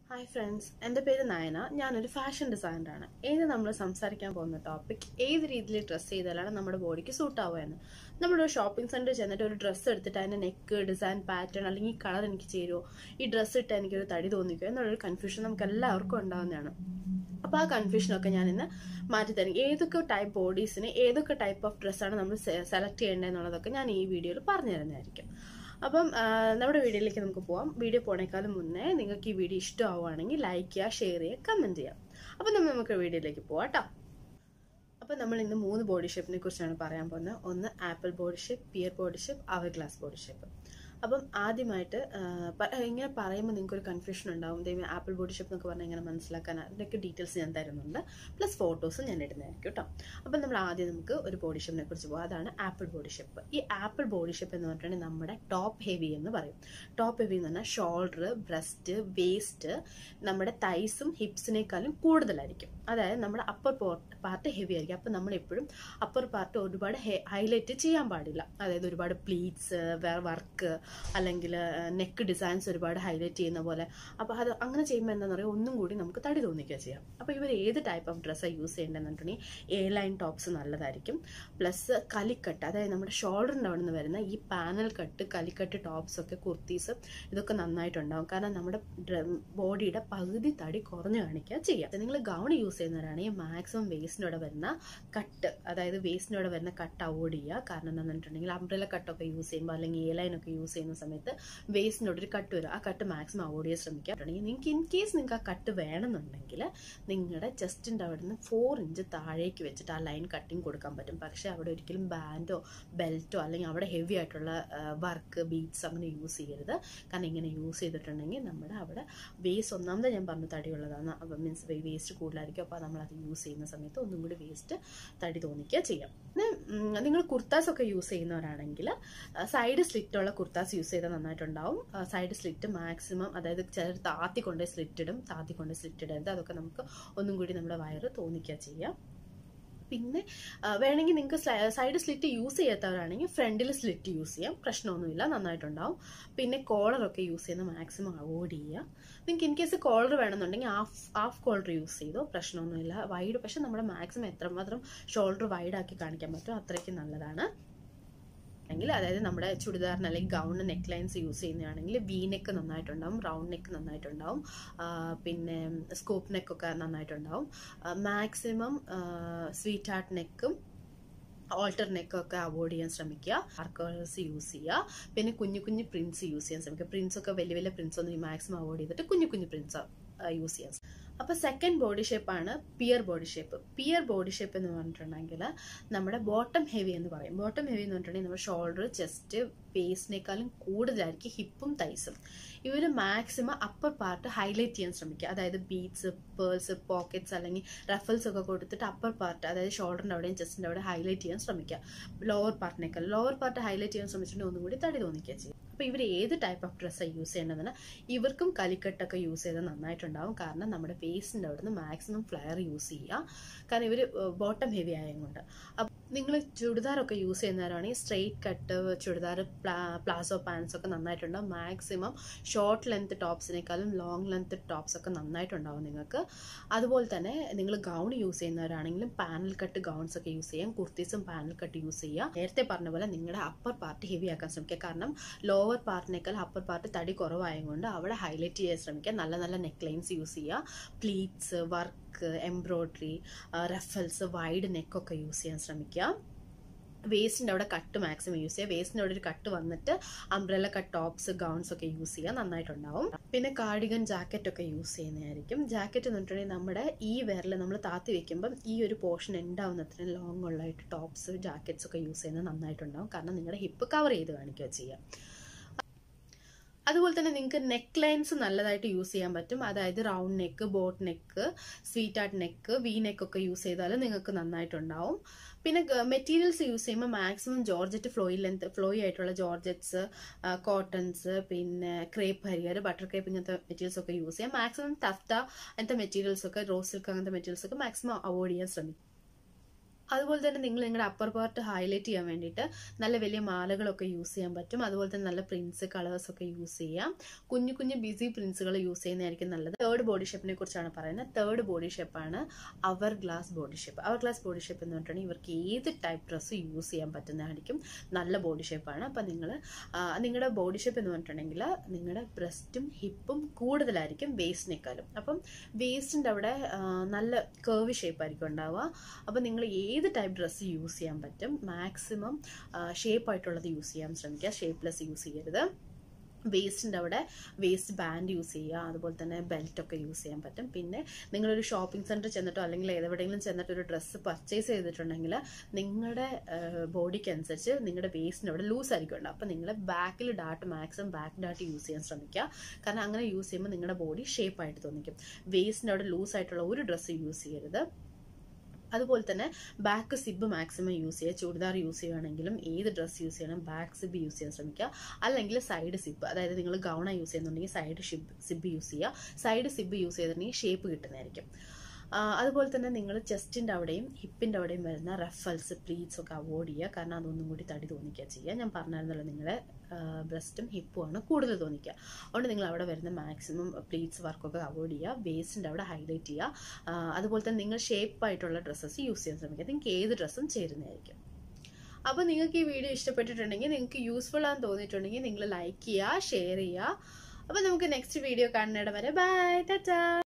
hi friends എൻ്റെ പേര് നയന ഞാനൊരു ഫാഷൻ ഡിസൈനറാണ് ഏത് നമ്മൾ സംസാരിക്കാൻ പോകുന്ന ടോപ്പിക് ഏത് രീതിയിൽ ഡ്രസ്സ് ചെയ്താലാണ് നമ്മുടെ ബോഡിക്ക് സൂട്ട് ആവുക എന്ന് നമ്മളൊരു ഷോപ്പിംഗ് സെൻറ്ററിൽ ചെന്നിട്ട് ഒരു ഡ്രസ്സ് എടുത്തിട്ട് അതിൻ്റെ നെക്ക് ഡിസൈൻ പാറ്റേൺ അല്ലെങ്കിൽ ഈ കളർ എനിക്ക് ചേരുമോ ഈ ഡ്രസ്സ് ഇട്ട് എനിക്കൊരു തടി തോന്നിക്കുമോ എന്നുള്ളൊരു കൺഫ്യൂഷൻ നമുക്ക് എല്ലാവർക്കും ഉണ്ടാകുന്നതാണ് അപ്പോൾ ആ കൺഫ്യൂഷനൊക്കെ ഞാൻ ഇന്ന് മാറ്റി തരും ഏതൊക്കെ ടൈപ്പ് ബോഡീസിന് ഏതൊക്കെ ടൈപ്പ് ഓഫ് ഡ്രസ്സാണ് നമ്മൾ സെലക്ട് ചെയ്യേണ്ടത് എന്നുള്ളതൊക്കെ ഞാൻ ഈ വീഡിയോയിൽ പറഞ്ഞു തരുന്നതായിരിക്കും അപ്പം ആ, നമ്മുടെ വീഡിയോയിലേക്ക് നമുക്ക് പോവാം വീഡിയോ പോണേക്കാളും മുന്നേ നിങ്ങൾക്ക് ഈ വീഡിയോ ഇഷ്ടമാവുകയാണെങ്കിൽ ലൈക്ക് ചെയ്യുക ഷെയർ ചെയ്യുക കമൻറ്റ് ചെയ്യാം അപ്പം നമ്മൾ നമുക്ക് വീഡിയോയിലേക്ക് പോവാം കേട്ടോ അപ്പം നമ്മൾ ഇന്ന് മൂന്ന് ബോഡി ഷേപ്പിനെ കുറിച്ചാണ് പറയാൻ പോകുന്നത് ഒന്ന് apple body shape pear body shape hourglass body shape അപ്പം ആദ്യമായിട്ട് ആ, പ- ഇങ്ങനെ പറയുമ്പോൾ നിങ്ങൾക്ക് ഒരു കൺഫ്യൂഷൻ ഉണ്ടാവും ദൈവം ആപ്പിൾ ബോഡി ഷേപ്പ് എന്നൊക്കെ പറഞ്ഞാൽ എങ്ങനെ മനസ്സിലാക്കാൻ അതിൻ്റെയൊക്കെ ഡീറ്റെയിൽസ് ഞാൻ തരുന്നുണ്ട് പ്ലസ് ഫോട്ടോസും ഞാൻ ഇടുന്നതായിരിക്കും കേട്ടോ അപ്പം നമ്മൾ ആദ്യം നമുക്ക് ഒരു ബോഡി ഷേപ്പിനെ കുറിച്ച് പോകാം അതാണ് ആപ്പിൾ ബോഡി ഷേപ്പ് ഈ ആപ്പിൾ ബോഡി ഷേപ്പ് എന്ന് പറഞ്ഞിട്ടുണ്ടെങ്കിൽ നമ്മുടെ ടോപ്പ് ഹെവി എന്ന് പറയും ടോപ്പ് ഹെവി എന്ന് പറഞ്ഞാൽ ഷോൾഡർ ബ്രസ്റ്റ് വേസ്റ്റ് നമ്മുടെ തൈസും ഹിപ്സിനേക്കാളും കൂടുതലായിരിക്കും അതായത് നമ്മുടെ അപ്പർ പാർട്ട് ഹെവി ആയിരിക്കും അപ്പം നമ്മൾ എപ്പോഴും അപ്പർ പാർട്ട് ഒരുപാട് ഹൈലൈറ്റ് ചെയ്യാൻ പാടില്ല അതായത് ഒരുപാട് പ്ലീറ്റ്സ് വർക്ക് അല്ലെങ്കിൽ നെക്ക് ഡിസൈൻസ് ഒരുപാട് ഹൈലൈറ്റ് ചെയ്യുന്ന പോലെ അപ്പോൾ അത് അങ്ങനെ ചെയ്യുമ്പോൾ എന്താണെന്ന് പറയുക ഒന്നും കൂടി നമുക്ക് തടി തോന്നിക്കുക ചെയ്യാം അപ്പോൾ ഇവർ ഏത് ടൈപ്പ് ഓഫ് ഡ്രസ്സാണ് യൂസ് ചെയ്യേണ്ടതെന്നുണ്ടെങ്കിൽ എ ലൈൻ ടോപ്സ് നല്ലതായിരിക്കും പ്ലസ് കലിക്കട്ട് അതായത് നമ്മുടെ ഷോൾഡറിൻ്റെ അവിടെ നിന്ന് വരുന്ന ഈ പാനൽ കട്ട് കലിക്കട്ട് ടോപ്സ് ഒക്കെ കുർത്തീസ് ഇതൊക്കെ നന്നായിട്ടുണ്ടാവും കാരണം നമ്മുടെ ബോഡിയുടെ പകുതി തടി കുറഞ്ഞു കാണിക്കുക ചെയ്യാം നിങ്ങൾ ഗൗൺ യൂസ് ചെയ്യുന്നവരാണെങ്കിൽ മാക്സിമം വേസ്റ്റിനോടെ വരുന്ന കട്ട് അതായത് വേസ്റ്റിനോടെ വരുന്ന കട്ട് അവോയ്ഡ് ചെയ്യുക കാരണം എന്താണെന്ന് വെച്ചിട്ടുണ്ടെങ്കിൽ അംബ്രല കട്ടൊക്കെ യൂസ് ചെയ്യുമ്പോൾ അല്ലെങ്കിൽ എ ലൈൻ ഒക്കെ യൂസ് ചെയ്യുന്ന സമയത്ത് വേസ്റ്റിനോട് ഒരു കട്ട് വരും ആ കട്ട് മാക്സിമം അവോയ്ഡ് ചെയ്യാൻ ശ്രമിക്കുക അല്ലെങ്കിൽ നിങ്ങൾക്ക് ഇൻ കേസ് നിങ്ങൾക്ക് ആ കട്ട് വേണമെന്നുണ്ടെങ്കിൽ നിങ്ങളുടെ ചെസ്റ്റിൻ്റെ അവിടെ നിന്ന് ഫോർ ഇഞ്ച് താഴേക്ക് വെച്ചിട്ട് ആ ലൈൻ കട്ടിങ് കൊടുക്കാൻ പറ്റും പക്ഷേ അവിടെ ഒരിക്കലും ബാൻഡോ ബെൽറ്റോ അല്ലെങ്കിൽ അവിടെ ഹെവി ആയിട്ടുള്ള വർക്ക് ബീറ്റ്സ് അങ്ങനെ യൂസ് ചെയ്യരുത് കാരണം ഇങ്ങനെ യൂസ് ചെയ്തിട്ടുണ്ടെങ്കിൽ നമ്മുടെ അവിടെ വേസ്റ്റ് ഒന്നാമത് ഞാൻ പറഞ്ഞു തടിയുള്ളതാണ് അപ്പം മീൻസ് വേസ്റ്റ് കൂടുതലായിരിക്കും അപ്പോൾ നമ്മൾ അത് യൂസ് ചെയ്യുന്ന സമയത്ത് ഒന്നും കൂടി വേസ്റ്റ് തടി തോന്നിക്കുക ചെയ്യാം പിന്നെ ഉം, നിങ്ങൾ കുർത്താസ് ഒക്കെ യൂസ് ചെയ്യുന്നവരാണെങ്കിൽ സൈഡ് സ്ലിറ്റുള്ള കുർത്താസ് യൂസ് ചെയ്താൽ നന്നായിട്ടുണ്ടാവും സൈഡ് സ്ലിറ്റ് മാക്സിമം അതായത് ചിലർ താത്തി കൊണ്ട് സ്ലിറ്റ് ഇടും താത്തി കൊണ്ട് സ്ലിറ്റ് ഇടരുത് അതൊക്കെ നമുക്ക് ഒന്നും കൂടി നമ്മുടെ വയറ് തോന്നിക്കുക ചെയ്യാം പിന്നെ ആ, വേണമെങ്കിൽ നിങ്ങൾക്ക് സൈഡ് സ്ലിറ്റ് യൂസ് ചെയ്യാത്തവരാണെങ്കിൽ ഫ്രണ്ടിൽ സ്ലിറ്റ് യൂസ് ചെയ്യാം പ്രശ്നമൊന്നുമില്ല നന്നായിട്ടുണ്ടാവും പിന്നെ കോളറൊക്കെ യൂസ് ചെയ്യുന്ന മാക്സിമം അവോയ്ഡ് ചെയ്യുക നിങ്ങൾക്ക് ഇൻ കേസ് കോളർ വേണമെന്നുണ്ടെങ്കിൽ ഹാഫ് ഹാഫ് കോളർ യൂസ് ചെയ്തോ പ്രശ്നമൊന്നുമില്ല വൈഡ് പക്ഷെ നമ്മുടെ മാക്സിമം എത്രമാത്രം ഷോൾഡർ വൈഡ് ആക്കി കാണിക്കാൻ പറ്റും അത്രയ്ക്ക് നല്ലതാണ് ആണെങ്കിൽ അതായത് നമ്മുടെ ചുരിദാറിന് അല്ലെങ്കിൽ ഗൗണ് നെക്ക് ലൈൻസ് യൂസ് ചെയ്യുന്നതാണെങ്കിൽ വി നെക്ക് നന്നായിട്ടുണ്ടാവും റൗണ്ട് നെക്ക് നന്നായിട്ടുണ്ടാവും ആ, പിന്നെ സ്കോപ്പ് നെക്കൊക്കെ നന്നായിട്ടുണ്ടാവും മാക്സിമം സ്വീറ്റ് ഹാർട്ട് നെക്കും ഓൾട്ടർ നെക്കൊക്കെ അവോയ്ഡ് ചെയ്യാൻ ശ്രമിക്കുക ആർക്കേഴ്സ് യൂസ് ചെയ്യുക പിന്നെ കുഞ്ഞു കുഞ്ഞു പ്രിൻസ് യൂസ് ചെയ്യാൻ ശ്രമിക്കുക പ്രിൻസ് ഒക്കെ വലിയ വലിയ പ്രിൻസ് ഒന്നും മാക്സിമം അവോയ്ഡ് ചെയ്തിട്ട് കുഞ്ഞു കുഞ്ഞു പ്രിൻസ് യൂസ് ചെയ്യാൻ അപ്പോൾ സെക്കൻഡ് ബോഡി ഷേപ്പാണ് pear body shape pear body shape എന്ന് പറഞ്ഞിട്ടുണ്ടെങ്കിൽ നമ്മുടെ ബോട്ടം ഹെവി എന്ന് പറയും ബോട്ടം ഹെവി എന്ന് പറഞ്ഞിട്ടുണ്ടെങ്കിൽ നമ്മുടെ ഷോൾഡർ ചെസ്റ്റ് വേസ്റ്റിനേക്കാളും കൂടുതലായിരിക്കും ഹിപ്പും തൈസും ഇവർ മാക്സിമം അപ്പർ പാർട്ട് ഹൈലൈറ്റ് ചെയ്യാൻ ശ്രമിക്കുക അതായത് ബീഡ്സ് പേൾസ് പോക്കറ്റ്സ് അല്ലെങ്കിൽ റഫൽസ് ഒക്കെ കൊടുത്തിട്ട് അപ്പർ പാർട്ട് അതായത് ഷോൾഡറിൻ്റെ അവിടെയും ചെസ്റ്റിൻ്റെ അവിടെ ഹൈലൈറ്റ് ചെയ്യാൻ ശ്രമിക്കുക ലോവർ പാർട്ടിനേക്കാൾ ലോവർ പാർട്ട് ഹൈലൈറ്റ് ചെയ്യാൻ ശ്രമിച്ചിട്ടുണ്ടെങ്കിൽ ഒന്നും കൂടി തടി തോന്നിക്കുക ചെയ്യും അപ്പോൾ ഇവർ ഏത് ടൈപ്പ് ഓഫ് ഡ്രസ്സാണ് യൂസ് ചെയ്യേണ്ടതെന്ന് ഇവർക്കും കലിക്കട്ടൊക്കെ യൂസ് ചെയ്താൽ നന്നായിട്ടുണ്ടാവും കാരണം നമ്മുടെ വേസ്റ്റിൻ്റെ അവിടെ നിന്ന് മാക്സിമം ഫ്ലയർ യൂസ് ചെയ്യുക കാരണം ഇവർ ബോട്ടം ഹെവി ആയതുകൊണ്ട് അപ്പം നിങ്ങൾ ചുരിദാറൊക്കെ യൂസ് ചെയ്യുന്നവരാണെങ്കിൽ straight cut churidar palazzo pants ഒക്കെ നന്നായിട്ടുണ്ടാവും മാക്സിമം ഷോർട്ട് ലെങ്ത് ടോപ്സിനേക്കാളും ലോങ് ലെങ്ത് ടോപ്സ് ഒക്കെ നന്നായിട്ടുണ്ടാവും നിങ്ങൾക്ക് അതുപോലെ തന്നെ നിങ്ങൾ ഗൗൺ യൂസ് ചെയ്യുന്നവരാണെങ്കിലും പാനൽ കട്ട് ഗൗൺസ് ഒക്കെ യൂസ് ചെയ്യാം കുർത്തീസും പാനൽ കട്ട് യൂസ് ചെയ്യുക നേരത്തെ പറഞ്ഞ പോലെ നിങ്ങളുടെ അപ്പർ പാർട്ട് ഹെവി ആക്കാൻ ശ്രമിക്കുക കാരണം ലോവർ പാർട്ടിനേക്കാൾ അപ്പർ പാർട്ട് തടി കുറവായതുകൊണ്ട് അവിടെ ഹൈലൈറ്റ് ചെയ്യാൻ ശ്രമിക്കുക നല്ല നല്ല നെക്ക് ലൈൻസ് യൂസ് ചെയ്യുക pleats work embroidery ruffles wide നെക്കൊക്കെ യൂസ് ചെയ്യാൻ ശ്രമിക്കുക വേസ്റ്റിൻ്റെ അവിടെ കട്ട് മാക്സിമം യൂസ് ചെയ്യുക വേസ്റ്റിൻ്റെ അവിടെ ഒരു കട്ട് വന്നിട്ട് അംബ്രല കട്ട് ടോപ്സ് ഗൗൺസ് ഒക്കെ യൂസ് ചെയ്യുക നന്നായിട്ടുണ്ടാവും പിന്നെ കാർഡിഗൻ ജാക്കറ്റ് ഒക്കെ യൂസ് ചെയ്യുന്നതായിരിക്കും ജാക്കറ്റ് എന്ന് പറഞ്ഞിട്ടുണ്ടെങ്കിൽ നമ്മുടെ ഈ വിരൽ നമ്മൾ താത്തി വെക്കുമ്പം ഈ ഒരു പോർഷൻ ഉണ്ടാവുന്നത്രയും ലോങ് ഉള്ളതായിട്ട് ടോപ്സ് ജാക്കറ്റ്സ് ഒക്കെ യൂസ് ചെയ്യുന്നത് നന്നായിട്ടുണ്ടാവും കാരണം നിങ്ങളുടെ ഹിപ്പ് കവർ ചെയ്ത് കാണിക്കുക ചെയ്യുക അതുപോലെ തന്നെ നിങ്ങൾക്ക് നെക്ക് ലൈൻസ് നല്ലതായിട്ട് യൂസ് ചെയ്യാൻ പറ്റും അതായത് round neck boat neck sweetheart neck V neck ഒക്കെ യൂസ് ചെയ്താൽ നിങ്ങൾക്ക് നന്നായിട്ടുണ്ടാവും പിന്നെ മെറ്റീരിയൽസ് യൂസ് ചെയ്യുമ്പോൾ maximum georgette flowy length flowy ആയിട്ടുള്ള ജോർജറ്റ്സ് കോട്ടൺസ് പിന്നെ ക്രേപ്പ് ഹരിയർ ബട്ടർ ക്രേപ്പ് ഇങ്ങനത്തെ മെറ്റീരിയൽസ് ഒക്കെ യൂസ് ചെയ്യാം മാക്സിമം തഫ്ത അങ്ങനത്തെ മെറ്റീരിയൽസ് ഒക്കെ റോസ് സിൽക്ക് അങ്ങനത്തെ മെറ്റീരിയൽസ് ഒക്കെ മാക്സിമം അവോയ്ഡ് ചെയ്യാൻ ശ്രമിക്കും അതുപോലെ തന്നെ നിങ്ങൾ നിങ്ങളുടെ അപ്പർ പാർട്ട് ഹൈലൈറ്റ് ചെയ്യാൻ വേണ്ടിയിട്ട് നല്ല വലിയ മാലകളൊക്കെ യൂസ് ചെയ്യാൻ പറ്റും അതുപോലെ തന്നെ നല്ല പ്രിൻസ് കളേഴ്സ് ഒക്കെ യൂസ് ചെയ്യാം കുഞ്ഞു കുഞ്ഞു ബിസി പ്രിൻസുകൾ യൂസ് ചെയ്യുന്നതായിരിക്കും നല്ലത് തേർഡ് ബോഡി ഷേപ്പിനെ കുറിച്ചാണ് പറയുന്നത് തേർഡ് ബോഡി ഷേപ്പാണ് hourglass body shape hourglass body shape എന്ന് പറഞ്ഞിട്ടുണ്ടെങ്കിൽ ഇവർക്ക് ഏത് ടൈപ്പ് ഡ്രസ്സ് യൂസ് ചെയ്യാൻ പറ്റുന്നതായിരിക്കും നല്ല ബോഡി ഷേപ്പാണ് അപ്പം നിങ്ങൾ നിങ്ങളുടെ ബോഡി ഷേപ്പ് എന്ന് പറഞ്ഞിട്ടുണ്ടെങ്കിൽ നിങ്ങളുടെ ബ്രസ്റ്റും ഹിപ്പും കൂടുതലായിരിക്കും വേസ്റ്റിനേക്കാളും അപ്പം വേസ്റ്റിൻ്റെ അവിടെ ആ, നല്ല കേർവ് ഷേപ്പ് ആയിരിക്കും ഉണ്ടാവുക അപ്പം നിങ്ങൾ ഏത് ടൈപ്പ് ഡ്രസ്സ് യൂസ് ചെയ്യാൻ പറ്റും മാക്സിമം ഷേപ്പ് ആയിട്ടുള്ളത് യൂസ് ചെയ്യാൻ ശ്രമിക്കുക ഷേപ്പ്ലെസ് യൂസ് ചെയ്യരുത് വേസ്റ്റിൻ്റെ അവിടെ വേസ്റ്റ് ബാൻഡ് യൂസ് ചെയ്യുക അതുപോലെ തന്നെ ബെൽറ്റ് ഒക്കെ യൂസ് ചെയ്യാൻ പറ്റും പിന്നെ നിങ്ങളൊരു ഷോപ്പിംഗ് സെൻറ്റർ ചെന്നിട്ടോ അല്ലെങ്കിൽ എവിടെയെങ്കിലും ചെന്നിട്ട് ഒരു ഡ്രസ്സ് പർച്ചേസ് ചെയ്തിട്ടുണ്ടെങ്കിൽ നിങ്ങളുടെ ബോഡിക്ക് അനുസരിച്ച് നിങ്ങളുടെ വേസ്റ്റിൻ്റെ അവിടെ ലൂസ് ആയിരിക്കും ഉണ്ടാവും അപ്പോൾ നിങ്ങൾ ബാക്കിൽ data maximum back data use ചെയ്യാൻ ശ്രമിക്കുക കാരണം അങ്ങനെ യൂസ് ചെയ്യുമ്പോൾ നിങ്ങളുടെ ബോഡി ഷേപ്പായിട്ട് തോന്നിക്കും വേസ്റ്റിൻ്റെ അവിടെ ലൂസ് ആയിട്ടുള്ള ഒരു ഡ്രസ്സ് യൂസ് ചെയ്യരുത് അതുപോലെ തന്നെ ബാക്ക് സിബ് മാക്സിമം യൂസ് ചെയ്യുക ചുരിദാർ യൂസ് ചെയ്യുകയാണെങ്കിലും ഏത് ഡ്രസ്സ് യൂസ് ചെയ്യണം ബാക്ക് സിബ് യൂസ് ചെയ്യാൻ ശ്രമിക്കുക അല്ലെങ്കിൽ സൈഡ് സിബ് അതായത് നിങ്ങൾ ഗൗണ യൂസ് ചെയ്യുന്നുണ്ടെങ്കിൽ സൈഡ് ഷിബ് സിബ് യൂസ് ചെയ്യുക സൈഡ് സിബ് യൂസ് ചെയ്തിട്ടുണ്ടെങ്കിൽ ഷേപ്പ് കിട്ടുന്നതായിരിക്കും ആ, അതുപോലെ തന്നെ നിങ്ങൾ ചെസ്റ്റിൻ്റെ അവിടെയും ഹിപ്പിൻ്റെ അവിടെയും വരുന്ന റഫൽസ് പ്ലീറ്റ്സ് ഒക്കെ അവോയ്ഡ് ചെയ്യുക കാരണം അതൊന്നും കൂടി തടി തോന്നിക്കുക ചെയ്യുക ഞാൻ പറഞ്ഞായിരുന്നല്ലോ നിങ്ങളുടെ ബ്രസ്റ്റും ഹിപ്പും ആണ് കൂടുതൽ തോന്നിക്കുക അതുകൊണ്ട് നിങ്ങൾ അവിടെ വരുന്ന മാക്സിമം പ്ലീറ്റ്സ് വർക്കൊക്കെ അവോയ്ഡ് ചെയ്യുക വേസ്റ്റിൻ്റെ അവിടെ ഹൈലൈറ്റ് ചെയ്യുക ആ, അതുപോലെ തന്നെ നിങ്ങൾ ഷേപ്പ് ആയിട്ടുള്ള ഡ്രസ്സസ് യൂസ് ചെയ്യാൻ ശ്രമിക്കുക നിങ്ങൾക്ക് ഏത് ഡ്രസ്സും ചേരുന്നതായിരിക്കും അപ്പോൾ നിങ്ങൾക്ക് ഈ വീഡിയോ ഇഷ്ടപ്പെട്ടിട്ടുണ്ടെങ്കിൽ നിങ്ങൾക്ക് യൂസ്ഫുൾ ആണെന്ന് തോന്നിയിട്ടുണ്ടെങ്കിൽ നിങ്ങൾ ലൈക്ക് ചെയ്യുക ഷെയർ ചെയ്യുക അപ്പോൾ നമുക്ക് നെക്സ്റ്റ് വീഡിയോ കാണുന്നിടം വരെ ബൈ ടാറ്റാ